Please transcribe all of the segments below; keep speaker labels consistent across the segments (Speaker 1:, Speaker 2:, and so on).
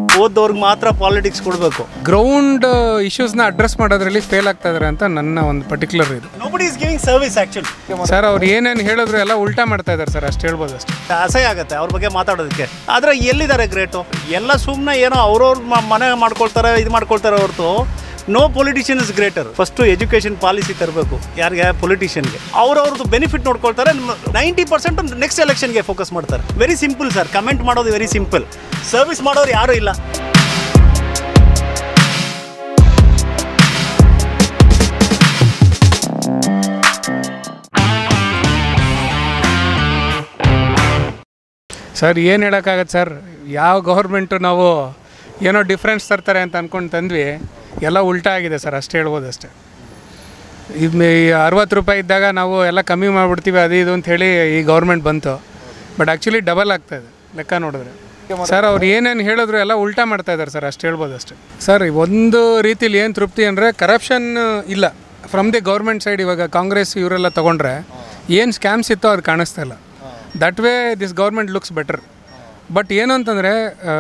Speaker 1: ಓದೋರ್ಗೆ ಮಾತ್ರ ಪಾಲಿಟಿಕ್ಸ್ ಕೊಡಬೇಕು
Speaker 2: ಗ್ರೌಂಡ್ ಇಶ್ಯೂಸ್ನ ಅಡ್ರೆಸ್ ಮಾಡೋದ್ರಲ್ಲಿ ಫೇಲ್ ಆಗ್ತಾ ಇದಾರೆ ಅಂತ ನನ್ನ ಒಂದು ಪರ್ಟಿಕ್ಯುಲರ್ ಇದು
Speaker 1: nobody is giving service actually
Speaker 2: sir ಅವ್ರು ಏನೇನು ಹೇಳಿದ್ರು ಎಲ್ಲ ಉಲ್ಟಾ ಮಾಡ್ತಾ ಇದ್ದಾರೆ ಸರ್ ಅಷ್ಟು ಹೇಳ್ಬೋದು ಅಷ್ಟೇ
Speaker 1: ಅಸಹ್ಯ ಆಗುತ್ತೆ ಅವ್ರ ಬಗ್ಗೆ ಮಾತಾಡೋದಕ್ಕೆ ಆದರೆ ಎಲ್ಲಿದ್ದಾರೆ ಗ್ರೇಟು ಎಲ್ಲ ಸುಮ್ಮನೆ ಏನೋ ಅವ್ರವ್ರ ಮನೆ ಮಾಡ್ಕೊಳ್ತಾರೆ ಇದು ಮಾಡ್ಕೊಳ್ತಾರೆ ಹೊರತು no politician is greater first education policy ತರಬೇಕು ಯಾರಿಗೆ ಪೊಲಿಟಿಷಿಯನ್ಗೆ ಅವ್ರವ್ರದ್ದು ಬೆನಿಫಿಟ್ ನೋಡ್ಕೊಳ್ತಾರೆ ನೈಂಟಿ ಪರ್ಸೆಂಟ್ ನೆಕ್ಸ್ಟ್ ಎಲೆಕ್ಷನ್ಗೆ ಫೋಕಸ್ ಮಾಡ್ತಾರೆ ವೆರಿ ಸಿಂಪಲ್ ಸರ್ ಕಮೆಂಟ್ ಮಾಡೋದು ವೆರಿ ಸಿಂಪಲ್ ಸರ್ವಿಸ್ ಮಾಡೋರು ಯಾರೂ ಇಲ್ಲ
Speaker 2: ಸರ್ ಏನು ಹೇಳೋಕ್ಕಾಗತ್ತೆ ಸರ್ ಯಾವ ಗೌರ್ಮೆಂಟು ನಾವು ಏನೋ ಡಿಫ್ರೆನ್ಸ್ ತರ್ತಾರೆ ಅಂತ ಅಂದ್ಕೊಂಡು ತಂದ್ವಿ ಎಲ್ಲ ಉಲ್ಟಾ ಆಗಿದೆ ಸರ್ ಅಷ್ಟು ಹೇಳ್ಬೋದು ಅಷ್ಟೇ ಇದು ಅರವತ್ತು ರೂಪಾಯಿ ಇದ್ದಾಗ ನಾವು ಎಲ್ಲ ಕಮ್ಮಿ ಮಾಡಿಬಿಡ್ತೀವಿ ಅದು ಇದು ಅಂತ ಹೇಳಿ ಈ ಗೌರ್ಮೆಂಟ್ ಬಂತು ಬಟ್ ಆ್ಯಕ್ಚುಲಿ ಡಬಲ್ ಆಗ್ತಾಯಿದೆ ಲೆಕ್ಕ ನೋಡಿದ್ರೆ ಸರ್ ಅವ್ರು ಏನೇನು ಹೇಳಿದ್ರು ಎಲ್ಲ ಉಲ್ಟಾ ಮಾಡ್ತಾ ಇದ್ದಾರೆ ಸರ್ ಅಷ್ಟು ಹೇಳ್ಬೋದು ಅಷ್ಟೇ ಸರ್ ಒಂದು ರೀತಿಲಿ ಏನು ತೃಪ್ತಿ ಅಂದರೆ ಕರಪ್ಷನ್ ಇಲ್ಲ ಫ್ರಮ್ ದಿ ಗೌರ್ಮೆಂಟ್ ಸೈಡ್ ಇವಾಗ ಕಾಂಗ್ರೆಸ್ ಇವರೆಲ್ಲ ತೊಗೊಂಡ್ರೆ ಏನು ಸ್ಕ್ಯಾಮ್ಸ್ ಇತ್ತೋ ಅದು ಕಾಣಿಸ್ತಾ ಇಲ್ಲ that way this government looks better but ಏನು ಅಂತಂದರೆ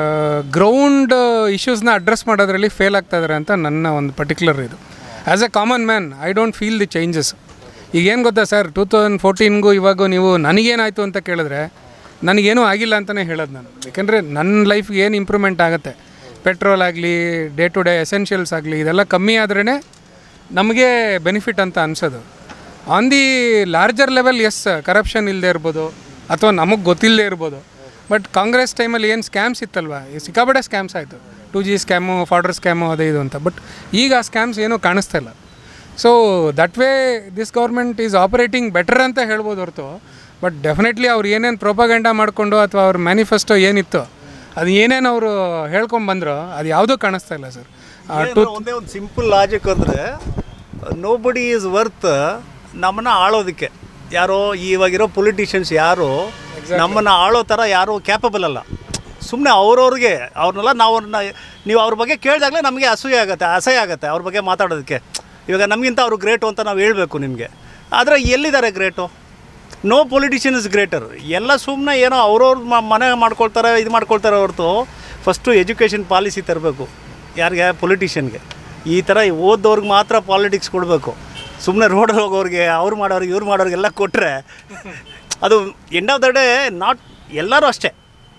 Speaker 2: ಗ್ರೌಂಡ್ ಇಶ್ಯೂಸ್ನ ಅಡ್ರೆಸ್ ಮಾಡೋದ್ರಲ್ಲಿ ಫೇಲ್ ಆಗ್ತಾ ಇದ್ದಾರೆ ಅಂತ ನನ್ನ ಒಂದು ಪರ್ಟಿಕ್ಯುಲರ್ ಇದು as a common man I don't feel the changes ಈಗ ಏನು ಗೊತ್ತಾ ಸರ್ ಟೂ ತೌಸಂಡ್ ಫೋರ್ಟೀನ್ಗೂ ಇವಾಗೂ ನೀವು ನನಗೇನಾಯಿತು ಅಂತ ಕೇಳಿದ್ರೆ ನನಗೇನೂ ಆಗಿಲ್ಲ ಅಂತಲೇ ಹೇಳೋದು ನಾನು ಯಾಕೆಂದರೆ ನನ್ನ ಲೈಫ್ಗೆ ಏನು ಇಂಪ್ರೂವ್ಮೆಂಟ್ ಆಗುತ್ತೆ ಪೆಟ್ರೋಲ್ ಆಗಲಿ ಡೇ ಟು ಡೇ ಎಸೆನ್ಷಿಯಲ್ಸ್ ಆಗಲಿ ಇದೆಲ್ಲ ಕಮ್ಮಿ ಆದ್ರೇ ನಮಗೆ ಬೆನಿಫಿಟ್ ಅಂತ ಅನ್ಸೋದು on the larger level yes corruption ಇಲ್ಲದೆ ಇರ್ಬೋದು ಅಥವಾ ನಮಗೆ ಗೊತ್ತಿಲ್ಲದೆ ಇರ್ಬೋದು ಬಟ್ ಕಾಂಗ್ರೆಸ್ ಟೈಮಲ್ಲಿ ಏನು ಸ್ಕ್ಯಾಮ್ಸ್ ಇತ್ತಲ್ವ ಈ ಸಿಕ್ಕಾಪಟ್ಟೆ ಸ್ಕ್ಯಾಮ್ಸ್ ಆಯಿತು two G scam fodder scam ಅದೇ ಇದು ಅಂತ ಬಟ್ ಈಗ ಆ ಸ್ಕ್ಯಾಮ್ಸ್ ಏನೂ ಕಾಣಿಸ್ತಾ ಇಲ್ಲ so that way this government is operating better ಅಂತ ಹೇಳ್ಬೋದು ಹೊರತು ಬಟ್ ಡೆಫಿನೆಟ್ಲಿ ಅವ್ರು ಏನೇನು ಪ್ರೊಪಗಂಡ ಮಾಡಿಕೊಂಡು ಅಥವಾ ಅವ್ರ ಮ್ಯಾನಿಫೆಸ್ಟೋ ಏನಿತ್ತು ಅದು ಏನೇನು ಅವರು ಹೇಳ್ಕೊಂಬಂದ್ರೋ ಅದು ಯಾವುದೂ ಕಾಣಿಸ್ತಾ ಇಲ್ಲ ಸರ್
Speaker 1: ಏನಂದ್ರೆ ಒಂದೇ ಒಂದು ಸಿಂಪಲ್ ಲಾಜಿಕ್ ಅಂದರೆ ನೋ ಬಡಿ ಈಸ್ ವರ್ತ್ ನಮ್ಮನ್ನ ಆಳೋದಕ್ಕೆ ಯಾರೋ ಇವಾಗಿರೋ ಪೊಲಿಟಿಷಿಯನ್ಸ್ ಯಾರು ನಮ್ಮನ್ನು ಆಳೋ ಥರ ಯಾರು ಕ್ಯಾಪಬಲ್ ಅಲ್ಲ ಸುಮ್ಮನೆ ಅವ್ರವ್ರಿಗೆ ಅವ್ರನ್ನೆಲ್ಲ ನಾವು ಅವ್ರನ್ನ ನೀವು ಅವ್ರ ಬಗ್ಗೆ ಕೇಳಿದಾಗಲೇ ನಮಗೆ ಅಸೂಯೆ ಆಗುತ್ತೆ ಅಸಹ್ಯ ಆಗುತ್ತೆ ಅವ್ರ ಬಗ್ಗೆ ಮಾತಾಡೋದಕ್ಕೆ ಇವಾಗ ನಮಗಿಂತ ಅವರು ಗ್ರೇಟು ಅಂತ ನಾವು ಹೇಳಬೇಕು ನಿಮಗೆ ಆದರೆ ಎಲ್ಲಿದ್ದಾರೆ great no politician is greater ಎಲ್ಲ ಸುಮ್ಮನೆ ಏನೋ ಅವ್ರವ್ರ ಮನೆ ಮಾಡ್ಕೊಳ್ತಾರೆ ಇದು ಮಾಡ್ಕೊಳ್ತಾರೆ ಹೊರತು ಫಸ್ಟು ಎಜುಕೇಷನ್ ಪಾಲಿಸಿ ತರಬೇಕು ಯಾರಿಗೆ ಪೊಲಿಟಿಷಿಯನ್ಗೆ ಈ ಥರ ಓದೋರ್ಗೆ ಮಾತ್ರ ಪಾಲಿಟಿಕ್ಸ್ ಕೊಡಬೇಕು ಸುಮ್ಮನೆ ರೋಡಲ್ಲಿ ಹೋಗೋರಿಗೆ ಅವ್ರು ಮಾಡೋರಿಗೆ ಇವ್ರು ಮಾಡೋರಿಗೆಲ್ಲ ಕೊಟ್ಟರೆ ಅದು end of the day not ಎಲ್ಲರೂ ಅಷ್ಟೇ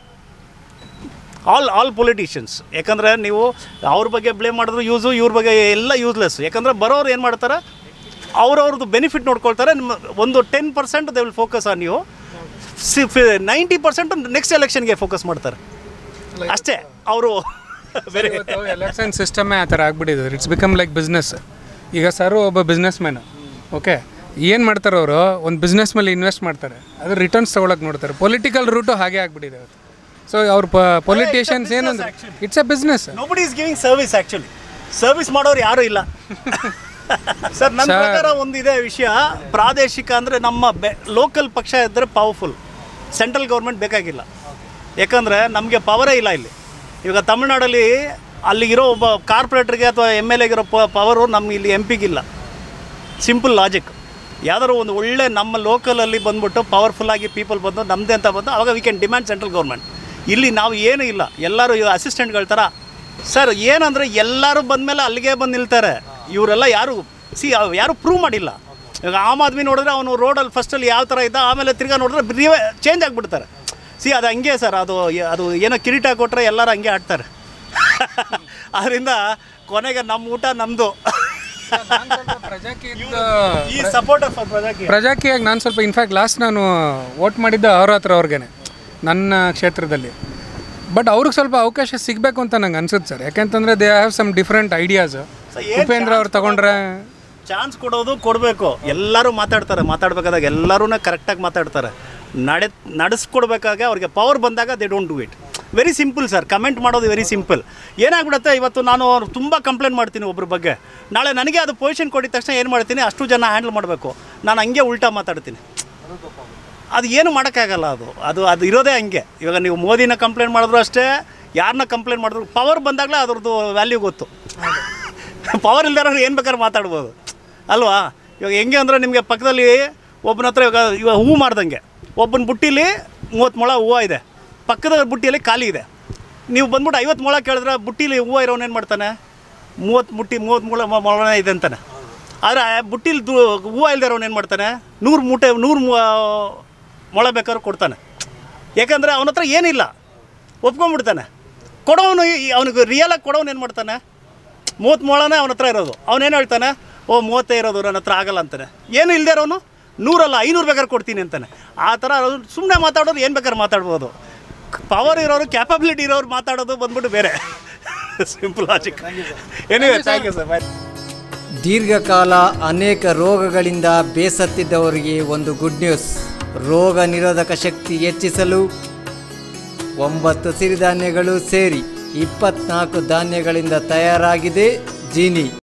Speaker 1: ಆಲ್ ಆಲ್ ಪೊಲಿಟಿಷಿಯನ್ಸ್ ಯಾಕಂದರೆ ನೀವು ಅವ್ರ ಬಗ್ಗೆ ಬ್ಲೇಮ್ ಮಾಡಿದ್ರು ಯೂಸು ಇವ್ರ ಬಗ್ಗೆ ಎಲ್ಲ ಯೂಸ್ಲೆಸ್ ಯಾಕಂದರೆ ಬರೋರು ಏನು ಮಾಡ್ತಾರೆ ಅವ್ರವ್ರದ್ದು ಬೆನಿಫಿಟ್ ನೋಡ್ಕೊಳ್ತಾರೆ ನಿಮ್ಮ ಒಂದು ten percent they will focus on you see ninety percent next ಎಲೆಕ್ಷನ್ಗೆ ಫೋಕಸ್ ಮಾಡ್ತಾರೆ ಅಷ್ಟೇ ಅವರು ಬೇರೆ
Speaker 2: ಎಲೆಕ್ಷನ್ ಸಿಸ್ಟಮೇ ಆ ಥರ ಆಗ್ಬಿಟ್ಟಿದೆ ಇಟ್ಸ್ ಬಿಕಮ್ ಲೈಕ್ ಬಿಸ್ನೆಸ್ ಈಗ ಸರ್ ಒಬ್ಬ ಬಿಸ್ನೆಸ್ ಮ್ಯಾನ್ ಓಕೆ ಏನು ಮಾಡ್ತಾರೆ ಅವರು ಒಂದು ಬಿಸ್ನೆಸ್ ಮೇಲೆ ಇನ್ವೆಸ್ಟ್ ಮಾಡ್ತಾರೆ ಅದು ರಿಟರ್ನ್ಸ್ ತೊಗೊಳಕ್ಕೆ ನೋಡ್ತಾರೆ ಪೊಲಿಟಿಕಲ್ ರೂಟು ಹಾಗೆ ಆಗ್ಬಿಟ್ಟಿದೆ ಇವತ್ತು ಸೊ ಅವ್ರ ಪೊಲಿಟಿಷಿಯನ್ಸ್ ಏನಂದ್ರೆ it's a business
Speaker 1: nobody is giving service actually service ಮಾಡೋರು ಯಾರೂ ಇಲ್ಲ ಸರ್ ನನ್ನ ಪ್ರಕಾರ ಒಂದಿದೆ ವಿಷಯ ಪ್ರಾದೇಶಿಕ ಅಂದರೆ ನಮ್ಮ ಬೆ ಲೋಕಲ್ ಪಕ್ಷ ಇದ್ದರೆ ಪವರ್ಫುಲ್ ಸೆಂಟ್ರಲ್ ಗೌರ್ಮೆಂಟ್ ಬೇಕಾಗಿಲ್ಲ ಯಾಕಂದರೆ ನಮಗೆ ಪವರೇ ಇಲ್ಲ ಇಲ್ಲಿ ಇವಾಗ ತಮಿಳ್ನಾಡಲ್ಲಿ ಅಲ್ಲಿಗಿರೋ ಒಬ್ಬ ಕಾರ್ಪೊರೇಟ್ರಿಗೆ ಅಥವಾ ಎಮ್ ಎಲ್ ಎಗಿರೋ ಪವರು ನಮ್ಗೆ ಇಲ್ಲಿ ಎಂ ಪಿಗಿಲ್ಲ ಸಿಂಪಲ್ ಲಾಜಿಕ್ ಯಾವ್ದಾದ್ರು ಒಂದು ಒಳ್ಳೆ ನಮ್ಮ ಲೋಕಲಲ್ಲಿ ಬಂದ್ಬಿಟ್ಟು ಪವರ್ಫುಲ್ಲಾಗಿ ಪೀಪಲ್ ಬಂದು ನಮ್ಮದೇ ಅಂತ ಬಂದು ಅವಾಗ we can demand central government ಇಲ್ಲಿ ನಾವು ಏನೂ ಇಲ್ಲ ಎಲ್ಲರೂ ಅಸಿಸ್ಟೆಂಟ್ಗಳ ಥರ ಸರ್ ಏನಂದರೆ ಎಲ್ಲರೂ ಬಂದಮೇಲೆ ಅಲ್ಲಿಗೆ ಬಂದು ನಿಲ್ತಾರೆ ಇವರೆಲ್ಲ ಯಾರು ಸಿ ಯಾರು ಪ್ರೂವ್ ಮಾಡಿಲ್ಲ ಈಗ ಆಮ್ ಆದ್ಮಿ ನೋಡಿದ್ರೆ ಅವನು ರೋಡಲ್ಲಿ ಫಸ್ಟಲ್ಲಿ ಯಾವ ಥರ ಇದ್ದ ಆಮೇಲೆ ತಿರ್ಗಾ ನೋಡಿದ್ರೆ ನೀವೇ ಚೇಂಜ್ ಆಗಿಬಿಡ್ತಾರೆ ಸಿ ಅದು ಹಂಗೆ ಸರ್ ಅದು ಅದು ಏನೋ ಕಿರೀಟ ಕೊಟ್ಟರೆ ಎಲ್ಲರೂ ಹಂಗೆ ಆಡ್ತಾರೆ ಅದರಿಂದ ಕೊನೆಗೆ ನಮ್ಮ ಊಟ ನಮ್ಮದು ಈ ಸಪೋರ್ಟ್ ಫಾರ್ ಪ್ರಜಾಕೀಯ
Speaker 2: ಪ್ರಜಾಕಿಯಾಗಿ ನಾನು ಸ್ವಲ್ಪ ಇನ್ಫ್ಯಾಕ್ಟ್ ಲಾಸ್ಟ್ ನಾನು ವೋಟ್ ಮಾಡಿದ್ದ ಅವ್ರ ಹತ್ರ ಅವ್ರಿಗೇನೆ ನನ್ನ ಕ್ಷೇತ್ರದಲ್ಲಿ ಬಟ್ ಅವ್ರಿಗೆ ಸ್ವಲ್ಪ ಅವಕಾಶ ಸಿಗಬೇಕು ಅಂತ ನಂಗೆ ಅನ್ಸುತ್ತೆ ಸರ್ ಯಾಕೆಂತಂದರೆ they have some different ideas Upendra ಅವ್ರು ತಗೊಂಡ್ರೆ
Speaker 1: ಚಾನ್ಸ್ ಕೊಡೋದು ಕೊಡಬೇಕು ಎಲ್ಲರೂ ಮಾತಾಡ್ತಾರೆ ಮಾತಾಡ್ಬೇಕಾದಾಗ ಎಲ್ಲರೂ ಕರೆಕ್ಟಾಗಿ ಮಾತಾಡ್ತಾರೆ ನಡೆ ನಡೆಸ್ಕೊಡ್ಬೇಕಾಗೆ ಅವ್ರಿಗೆ ಪವರ್ ಬಂದಾಗ they don't do it very simple sir comment ಮಾಡೋದು ವೆರಿ ಸಿಂಪಲ್ ಏನಾಗ್ಬಿಡುತ್ತೆ ಇವತ್ತು ನಾನು ತುಂಬ ಕಂಪ್ಲೇಂಟ್ ಮಾಡ್ತೀನಿ ಒಬ್ಬರ ಬಗ್ಗೆ ನಾಳೆ ನನಗೆ ಅದು ಪೊಸಿಷನ್ ಕೊಟ್ಟಿದ ತಕ್ಷಣ ಏನು ಮಾಡ್ತೀನಿ ಅಷ್ಟು ಜನ ಹ್ಯಾಂಡಲ್ ಮಾಡಬೇಕು ನಾನು ಹಂಗೆ ಉಲ್ಟಾ ಮಾತಾಡ್ತೀನಿ ಅದು ಏನು ಮಾಡೋಕ್ಕಾಗಲ್ಲ ಅದು ಅದು ಅದು ಇರೋದೇ ಹಂಗೆ ಇವಾಗ ನೀವು ಮೋದಿನ ಕಂಪ್ಲೇಂಟ್ ಮಾಡಿದ್ರು ಅಷ್ಟೇ ಯಾರನ್ನ ಕಂಪ್ಲೇಂಟ್ ಮಾಡಿದ್ರು ಪವರ್ ಬಂದಾಗಲೇ ಅದ್ರದ್ದು ವ್ಯಾಲ್ಯೂ ಗೊತ್ತು ಪವರ್ ಇಲ್ದಿರೋರು ಏನು ಬೇಕಾದ್ರೆ ಮಾತಾಡ್ಬೋದು ಅಲ್ವಾ ಇವಾಗ ಹೆಂಗೆ ಅಂದರೆ ನಿಮಗೆ ಪಕ್ಕದಲ್ಲಿ ಒಬ್ಬನ ಹತ್ರ ಇವಾಗ ಇವಾಗ ಹೂವು ಮಾಡ್ದಂಗೆ ಒಬ್ಬನ ಬುಟ್ಟಿಲಿ ಮೂವತ್ತು ಮೊಳ ಹೂವು ಇದೆ ಪಕ್ಕದ ಬುಟ್ಟಿಯಲ್ಲಿ ಖಾಲಿ ಇದೆ ನೀವು ಬಂದ್ಬಿಟ್ಟು ಐವತ್ತು ಮೊಳ ಕೇಳಿದ್ರೆ ಬುಟ್ಟಿಲಿ ಹೂವು ಇರೋನು ಏನು ಮಾಡ್ತಾನೆ ಮೂವತ್ತು ಮುಟ್ಟಿ ಮೂವತ್ತು ಮೊಳ ಮೊ- ಮೊಳನೇ ಇದೆ ಅಂತಾನೆ ಆದರೆ ಬುಟ್ಟಿಲಿ ದು ಹೂವು ಇಲ್ದೇ ಇರೋನು ಏನು ಮಾಡ್ತಾನೆ ನೂರು ಮೂಟೆ ನೂರು ಮೊ- ಮೊಳ ಬೇಕಾದ್ರೂ ಕೊಡ್ತಾನೆ ಯಾಕಂದರೆ ಅವನ ಹತ್ರ ಏನಿಲ್ಲ ಒಪ್ಕೊಂಡ್ಬಿಡ್ತಾನೆ ಕೊಡೋನು ಅವನಿಗೆ ರಿಯಲಾಗಿ ಕೊಡೋನು ಏನು ಮಾಡ್ತಾನೆ ಮೂವತ್ತು ಮೊಳನೇ ಅವನ ಹತ್ರ ಇರೋದು ಅವನೇನು ಹೇಳ್ತಾನೆ ಓ ಮೂವತ್ತೇ ಇರೋದು ನನ್ನ ಹತ್ರ ಆಗಲ್ಲ ಅಂತಾನೆ ಏನು ಇಲ್ಲದೆ ಇರೋನು ನೂರಲ್ಲ ಐನೂರು ಬೇಕಾದ್ರೆ ಕೊಡ್ತೀನಿ ಅಂತಾನೆ ಆ ಥರ ಸುಮ್ಮನೆ ಮಾತಾಡೋರು ಏನು ಬೇಕಾದ್ರೆ ಮಾತಾಡ್ಬೋದು ಪವರ್ ಇರೋರು ಕ್ಯಾಪಬಿಲಿಟಿ ಇರೋರು ಮಾತಾಡೋದು ಬಂದ್ಬಿಟ್ಟು ಬೇರೆ simple logic anyway thank you sir bye
Speaker 3: ದೀರ್ಘಕಾಲ ಅನೇಕ ರೋಗಗಳಿಂದ ಬೇಸತ್ತಿದ್ದವರಿಗೆ ಒಂದು ಗುಡ್ ನ್ಯೂಸ್ ರೋಗ ನಿರೋಧಕ ಶಕ್ತಿ ಹೆಚ್ಚಿಸಲು ಒಂಬತ್ತು ಸಿರಿಧಾನ್ಯಗಳು ಸೇರಿ ಇಪ್ಪತ್ನಾಲ್ಕು ಧಾನ್ಯಗಳಿಂದ ತಯಾರಾಗಿದೆ ಜೀನಿ